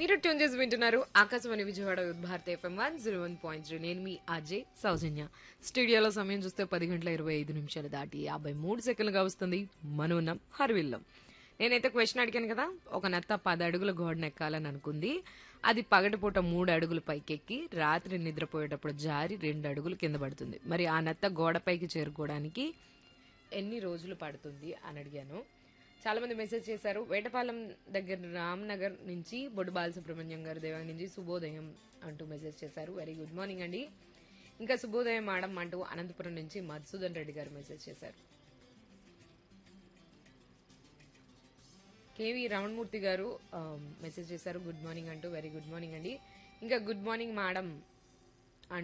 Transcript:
మీరు ట్యూన్ చేసి వింటున్నారు ఆకాశవాణి విజయవాడ భారత FM one zero one point three నేను మీ అజయ్ సౌజన్య స్టూడియోలో సమయం చూస్తే పది గంటల ఇరవై ఐదు నిమిషాలు దాటి యాభై మూడు సెకండ్లుగా వస్తుంది మనం ఉన్నాం హర్విల్లం నేనైతే క్వశ్చన్ అడిగాను కదా ఒక నత్త పది అడుగుల గోడను ఎక్కాలని అనుకుంది అది పగటిపూట మూడు అడుగులు పైకెక్కి రాత్రి నిద్రపోయేటప్పుడు జారి రెండు అడుగులు కింద పడుతుంది మరి ఆ నత్త గోడపైకి చేరుకోవడానికి ఎన్ని రోజులు పడుతుంది అని అడిగాను చాలా మంది మెసేజ్ చేశారు వేటపాలెం దగ్గర రామ్నగర్ నుంచి బొడ్డు బాలసుబ్రహ్మణ్యం గారు దేవాంగ నుంచి శుభోదయం అంటూ మెసేజ్ చేశారు వెరీ గుడ్ మార్నింగ్ అండి ఇంకా శుభోదయం మేడం అంటూ అనంతపురం నుంచి మధుసూదన్ రెడ్డి గారు మెసేజ్ చేశారు కేవి రమణమూర్తి గారు ఆ, మెసేజ్ చేశారు గుడ్ మార్నింగ్ అంటూ వెరీ గుడ్ మార్నింగ్ అండి ఇంకా గుడ్ మార్నింగ్ మేడం